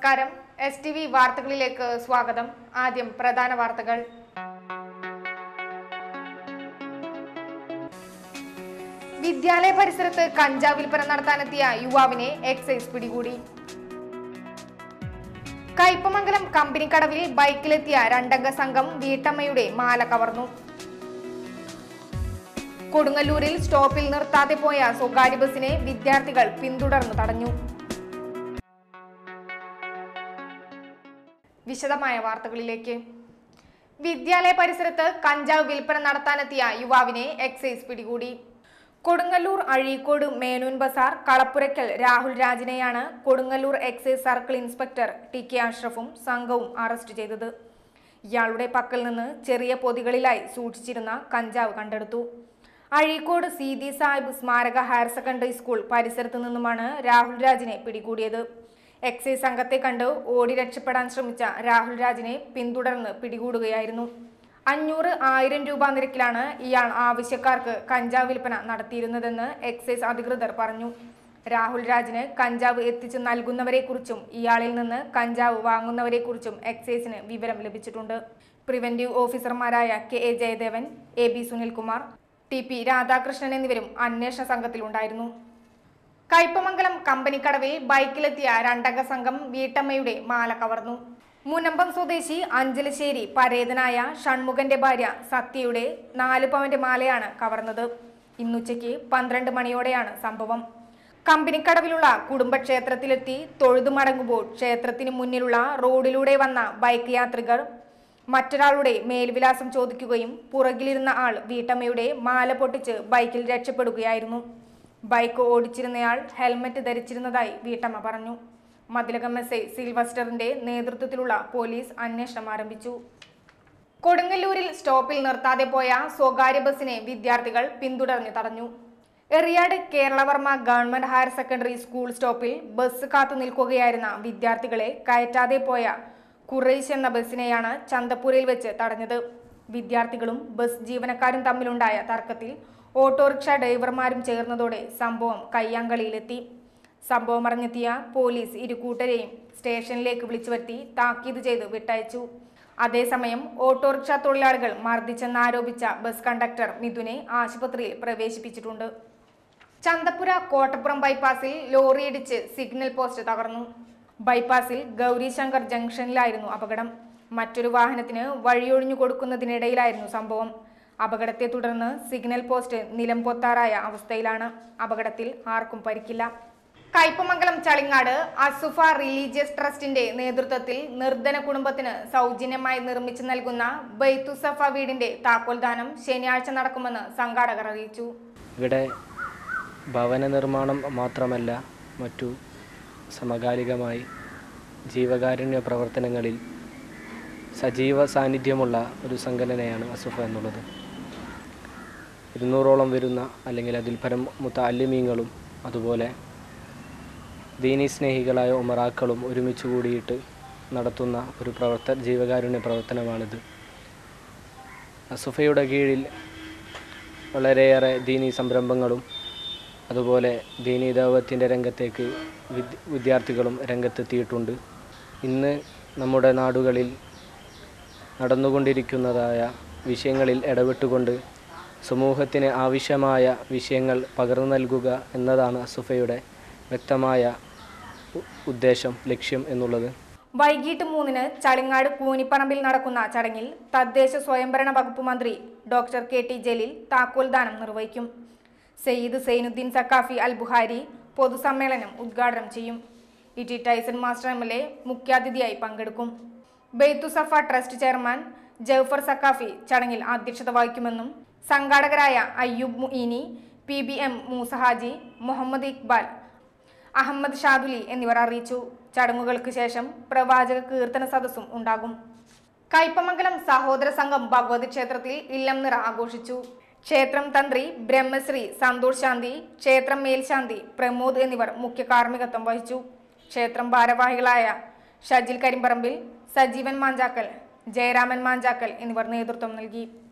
നമസ്കാരം S T V വാർത്തകളിലേക്ക് സ്വാഗതം ആദ്യം പ്രധാന വാർത്തകൾ വിദ്യാലയ പരിസരത്ത് കഞ്ചാവ് വിൽപ്പന നടത്താനെത്തിയ യുവാവിനെ എക്സൈസ് പിടികൂടി കയ്പമംഗലം കമ്പനിക്കടവിൽ ബൈക്കിലെത്തിയ രണ്ടംഗ സംഘം വീട്ടമ്മയുടെ മാല കവർന്നു കൊടുങ്ങല്ലൂരിൽ സ്റ്റോപ്പിൽ നിർത്താതെ പോയ സ്വകാര്യ ബസിനെ വിദ്യാർത്ഥികൾ പിന്തുടർന്നു തടഞ്ഞു വിശദമായ വാർത്തകളിലേക്ക് വിദ്യാലയ പരിസരത്ത് കഞ്ചാവ് വിൽപ്പന നടത്താനെത്തിയ യുവാവിനെ എക്സൈസ് പിടികൂടി കൊടുങ്ങല്ലൂർ അഴീക്കോട് മേനൂൻ ബസാർ കളപ്പുരയ്ക്കൽ രാഹുൽ രാജിനെയാണ് Kodungallur excise circle inspector T K അഷ്റഫും സംഘവും അറസ്റ്റ് ചെയ്തത് ഇയാളുടെ പക്കൽ നിന്ന് ചെറിയ പൊതികളിലായി സൂക്ഷിച്ചിരുന്ന കഞ്ചാവ് കണ്ടെടുത്തു അഴീക്കോട് സീതി സാഹിബ് സ്മാരക ഹയർ സെക്കൻഡറി സ്കൂൾ പരിസരത്ത് നിന്നുമാണ് രാഹുൽ രാജിനെ പിടികൂടിയത് എക്സൈസ് സംഘത്തെ കണ്ട് ഓടി രക്ഷപ്പെടാൻ ശ്രമിച്ച രാഹുൽ രാജിനെ പിന്തുടർന്ന് പിടികൂടുകയായിരുന്നു അഞ്ഞൂറ് ആയിരം രൂപ നിരക്കിലാണ് ഇയാൾ ആവശ്യക്കാർക്ക് കഞ്ചാവ് വിൽപ്പന നടത്തിയിരുന്നതെന്ന് എക്സൈസ് അധികൃതർ പറഞ്ഞു രാഹുൽ രാജിന് കഞ്ചാവ് എത്തിച്ചു നൽകുന്നവരെക്കുറിച്ചും ഇയാളിൽ നിന്ന് കഞ്ചാവ് വാങ്ങുന്നവരെക്കുറിച്ചും എക്സൈസിന് വിവരം ലഭിച്ചിട്ടുണ്ട് പ്രിവന്റീവ് ഓഫീസർമാരായ K A Jayadevan A B Sunilkumar T P Radhakrishnan എന്നിവരും അന്വേഷണ സംഘത്തിലുണ്ടായിരുന്നു കയ്പമംഗലം കമ്പനിക്കടവിൽ ബൈക്കിലെത്തിയ രണ്ടംഗ സംഘം വീട്ടമ്മയുടെ മാല കവർന്നു മുനമ്പം സ്വദേശി അഞ്ചലശ്ശേരി പരേതനായ ഷൺമുഖന്റെ ഭാര്യ സത്യയുടെ നാല് പവന്റെ മാലയാണ് കവർന്നത് ഇന്നുച്ചയ്ക്ക് പന്ത്രണ്ട് മണിയോടെയാണ് സംഭവം കമ്പനിക്കടവിലുള്ള കുടുംബക്ഷേത്രത്തിലെത്തി തൊഴുതു മടങ്ങുമ്പോൾ ക്ഷേത്രത്തിന് മുന്നിലുള്ള റോഡിലൂടെ വന്ന ബൈക്ക് യാത്രികർ മറ്റൊരാളുടെ മേൽവിലാസം ചോദിക്കുകയും പുറകിലിരുന്ന ആൾ വീട്ടമ്മയുടെ മാല പൊട്ടിച്ച് ബൈക്കിൽ രക്ഷപ്പെടുകയായിരുന്നു ബൈക്ക് ഓടിച്ചിരുന്നയാൾ ഹെൽമറ്റ് ധരിച്ചിരുന്നതായി വീട്ടമ്മ പറഞ്ഞു മതിലകം എസ് ഐ സിൽവസ്റ്ററിന്റെ നേതൃത്വത്തിലുള്ള പോലീസ് അന്വേഷണം ആരംഭിച്ചു കൊടുങ്ങല്ലൂരിൽ സ്റ്റോപ്പിൽ നിർത്താതെ പോയ സ്വകാര്യ ബസിനെ വിദ്യാർത്ഥികൾ പിന്തുടർന്ന് തടഞ്ഞു Eriyad Keralavarma government higher secondary school സ്റ്റോപ്പിൽ ബസ് കാത്തു നിൽക്കുകയായിരുന്ന വിദ്യാർത്ഥികളെ കയറ്റാതെ പോയ കുറേശ് എന്ന ബസ്സിനെയാണ് ചന്തപ്പുരയിൽ വെച്ച് തടഞ്ഞത് വിദ്യാർത്ഥികളും ബസ് ജീവനക്കാരും തമ്മിലുണ്ടായ തർക്കത്തിൽ ഓട്ടോറിക്ഷ ഡ്രൈവർമാരും ചേർന്നതോടെ സംഭവം കയ്യാങ്കളിയിലെത്തി സംഭവം അറിഞ്ഞെത്തിയ പോലീസ് ഇരു കൂട്ടരെയും സ്റ്റേഷനിലേക്ക് വിളിച്ചു വരുത്തി താക്കീത് ചെയ്ത് വിട്ടയച്ചു അതേസമയം ഓട്ടോറിക്ഷ തൊഴിലാളികൾ മർദ്ദിച്ചെന്നാരോപിച്ച ബസ് കണ്ടക്ടർ മിഥുനെ ആശുപത്രിയിൽ പ്രവേശിപ്പിച്ചിട്ടുണ്ട് ചന്തപ്പുര കോട്ടപ്പുറം ബൈപ്പാസിൽ ലോറിയിടിച്ച് സിഗ്നൽ പോസ്റ്റ് തകർന്നു ബൈപ്പാസിൽ ഗൗരിശങ്കർ ജംഗ്ഷനിലായിരുന്നു അപകടം മറ്റൊരു വാഹനത്തിന് വഴിയൊഴിഞ്ഞു കൊടുക്കുന്നതിനിടയിലായിരുന്നു സംഭവം അപകടത്തെ തുടർന്ന് സിഗ്നൽ പോസ്റ്റ് നിലം പൊത്താറായ അവസ്ഥയിലാണ് അപകടത്തിൽ ആർക്കും പരിക്കില്ല കയ്പമംഗലം ചളിങ്ങാട് അസുഫ റിലീജിയസ് ട്രസ്റ്റിന്റെ നേതൃത്വത്തിൽ നിർധന കുടുംബത്തിന് സൗജന്യമായി നിർമ്മിച്ചു നൽകുന്ന ബൈത്തുസഫ വീടിന്റെ താക്കോൽദാനം ശനിയാഴ്ച നടക്കുമെന്ന് സംഘാടകർ അറിയിച്ചു ഇവിടെ ഭവന നിർമ്മാണം മാത്രമല്ല മറ്റു സമകാലികമായി ജീവകാരുണ്യ പ്രവർത്തനങ്ങളിൽ സജീവ സാന്നിധ്യമുള്ള ഒരു സംഘടനയാണ് അസുഫ എന്നുള്ളത് ഇരുന്നൂറോളം വരുന്ന അല്ലെങ്കിൽ അതിൽ പരം മുത്താലിമീങ്ങളും അതുപോലെ ദീനി സ്നേഹികളായ ഉമറാക്കളും ഒരുമിച്ച് കൂടിയിട്ട് നടത്തുന്ന ഒരു പ്രവർത്ത ജീവകാരുണ്യ പ്രവർത്തനമാണിത് അസുഫയുടെ കീഴിൽ വളരെയേറെ ദീനി സംരംഭങ്ങളും അതുപോലെ ദീനി ദൗത്യത്തിൻ്റെ രംഗത്തേക്ക് വിദ് വിദ്യാർത്ഥികളും രംഗത്തെത്തിയിട്ടുണ്ട് ഇന്ന് നമ്മുടെ നാടുകളിൽ നടന്നുകൊണ്ടിരിക്കുന്നതായ വിഷയങ്ങളിൽ ഇടപെട്ടുകൊണ്ട് സമൂഹത്തിന് ആവശ്യമായ വിഷയങ്ങൾ പകർന്നു നൽകുക എന്നതാണ് അസുഫയുടെ വ്യക്തമായ ഉ- ഉദ്ദേശം ലക്ഷ്യം എന്നുള്ളത് വൈകിട്ട് മൂന്നിന് ചളിങ്ങാട് കൂനിപ്പറമ്പിൽ നടക്കുന്ന ചടങ്ങിൽ തദ്ദേശ സ്വയംഭരണ വകുപ്പ് മന്ത്രി ഡോക്ടർ കെ ടി ജലീൽ താക്കോൽദാനം നിർവഹിക്കും സയ്യിദ് സൈനുദ്ദീൻ സക്കാഫി അൽ ബുഹാരി പൊതുസമ്മേളനം ഉദ്ഘാടനം ചെയ്യും E T Tyson master M L A മുഖ്യാതിഥിയായി പങ്കെടുക്കും ബെയ്ത്തുസഫ ട്രസ്റ്റ് ചെയർമാൻ ജൌഫർ സക്കാഫി ചടങ്ങിൽ അധ്യക്ഷത വഹിക്കുമെന്നും സംഘാടകരായ Ayyub Mueeni P B M Moosahaji Muhammad Iqbal Ahmad Shaduli എന്നിവർ അറിയിച്ചു ചടങ്ങുകൾക്ക് ശേഷം പ്രവാചക കീർത്തന സദസ്സും ഉണ്ടാകും കയ്പമംഗലം സഹോദര സംഘം ഭഗവതി ക്ഷേത്രത്തിൽ ഇല്ലം നിറ ആഘോഷിച്ചു ക്ഷേത്രം തന്ത്രി ബ്രഹ്മശ്രീ സന്തോഷ് ശാന്തി ക്ഷേത്രം മേൽശാന്തി പ്രമോദ് എന്നിവർ മുഖ്യ കാർമ്മികത്വം വഹിച്ചു ക്ഷേത്രം ഭാരവാഹികളായ ഷജിൽ കരിമ്പറമ്പിൽ സജീവൻ മാഞ്ചാക്കൽ ജയരാമൻ മാഞ്ചാക്കൽ എന്നിവർ നേതൃത്വം നൽകി